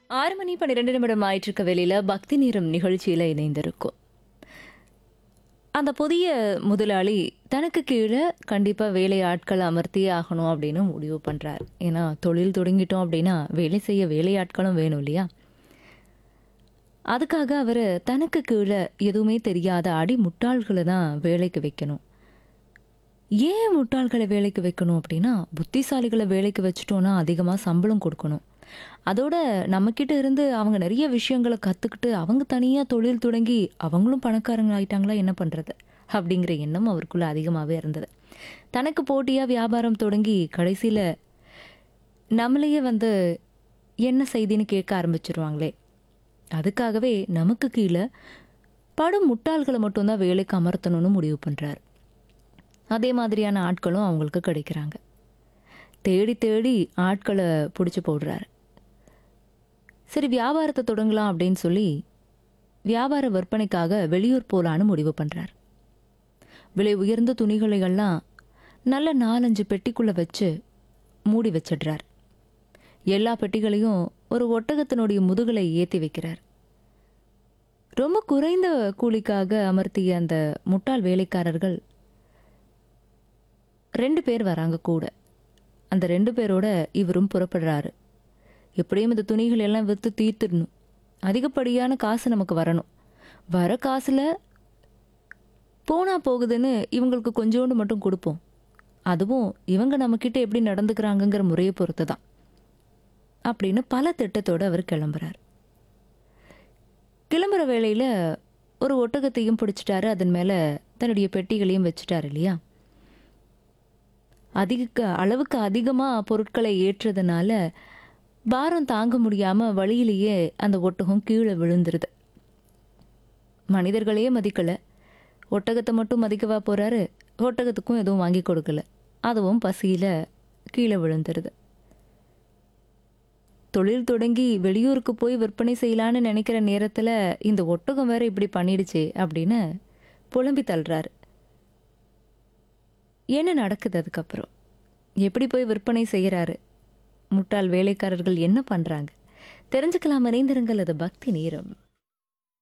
ஆறு மணி பன்னிரெண்டு நிமிடம் ஆயிட்டிருக்க வேலையில பக்தி நேரம் நிகழ்ச்சியில இணைந்திருக்கும் அந்த புதிய முதலாளி தனக்கு கீழே கண்டிப்பா வேலை ஆட்கள் அமர்த்தியே ஆகணும் அப்படின்னு முடிவு பண்றார் ஏன்னா தொழில் தொடங்கிட்டோம் அப்படின்னா வேலை செய்ய வேலையாட்களும் வேணும் இல்லையா அதுக்காக அவர் தனக்கு கீழே எதுவுமே தெரியாத அடி முட்டாள்களை தான் வேலைக்கு வைக்கணும் ஏன் முட்டாள்களை வேலைக்கு வைக்கணும் அப்படின்னா புத்திசாலிகளை வேலைக்கு வச்சுட்டோன்னா அதிகமாக சம்பளம் கொடுக்கணும் அதோட நம்மக்கிட்ட இருந்து அவங்க நிறைய விஷயங்களை கற்றுக்கிட்டு அவங்க தனியாக தொழில் தொடங்கி அவங்களும் பணக்காரங்க ஆயிட்டாங்களா என்ன பண்ணுறது அப்படிங்கிற எண்ணம் அவருக்குள்ள அதிகமாகவே இருந்தது தனக்கு போட்டியாக வியாபாரம் தொடங்கி கடைசியில் நம்மளையே வந்து என்ன செய்தின்னு கேட்க ஆரம்பிச்சிருவாங்களே அதுக்காகவே நமக்கு கீழே படும் முட்டாள்களை மட்டும்தான் வேலைக்கு அமர்த்தணும்னு முடிவு பண்ணுறாரு அதே மாதிரியான ஆட்களும் அவங்களுக்கு கிடைக்கிறாங்க தேடி தேடி ஆட்களை பிடிச்சி போடுறாரு சரி வியாபாரத்தை தொடங்கலாம் அப்படின்னு சொல்லி வியாபார விற்பனைக்காக வெளியூர் போலான்னு முடிவு பண்ணுறார் விலை உயர்ந்த துணிகளை எல்லாம் நல்ல நாலஞ்சு பெட்டிக்குள்ளே வச்சு மூடி வச்சிடுறார் எல்லா பெட்டிகளையும் ஒரு ஒட்டகத்தினுடைய முதுகலை ஏற்றி வைக்கிறார் ரொம்ப குறைந்த கூலிக்காக அமர்த்திய அந்த முட்டாள் வேலைக்காரர்கள் ரெண்டு பேர் வராங்க கூட அந்த ரெண்டு பேரோட இவரும் புறப்படுறாரு எப்படியும் இந்த துணிகள் எல்லாம் விற்று தீர்த்துடணும் அதிகப்படியான காசு நமக்கு வரணும் வர காசில் போனா போகுதுன்னு இவங்களுக்கு கொஞ்சோண்டு மட்டும் கொடுப்போம் அதுவும் இவங்க நம்மக்கிட்ட எப்படி நடந்துக்கிறாங்கங்கிற முறையை பொறுத்து தான் அப்படின்னு பல திட்டத்தோடு அவர் கிளம்புறார் கிளம்புற வேளையில் ஒரு ஒட்டகத்தையும் பிடிச்சிட்டாரு அதன் மேலே தன்னுடைய பெட்டிகளையும் வச்சுட்டாரு இல்லையா அதிக அளவுக்கு அதிகமாக பொருட்களை ஏற்றதுனால பாரம் தாங்க முடியாமல் வழியிலேயே அந்த ஒட்டகம் கீழே விழுந்துருது மனிதர்களையே மதிக்கலை ஒட்டகத்தை மட்டும் மதிக்கவா போகிறாரு ஒட்டகத்துக்கும் எதுவும் வாங்கி கொடுக்கல அதுவும் பசியில் கீழே விழுந்துருது தொழில் தொடங்கி வெளியூருக்கு போய் விற்பனை செய்யலான்னு நினைக்கிற நேரத்தில் இந்த ஒட்டகம் வேற இப்படி பண்ணிடுச்சே அப்படின்னு புலம்பி தள்ளுறாரு என்ன நடக்குது அதுக்கப்புறம் எப்படி போய் விற்பனை செய்கிறாரு முட்டாள் வேலைக்காரர்கள் என்ன பண்ணுறாங்க தெரிஞ்சுக்கலாம் இணைந்திருங்கள் அது பக்தி நேரம்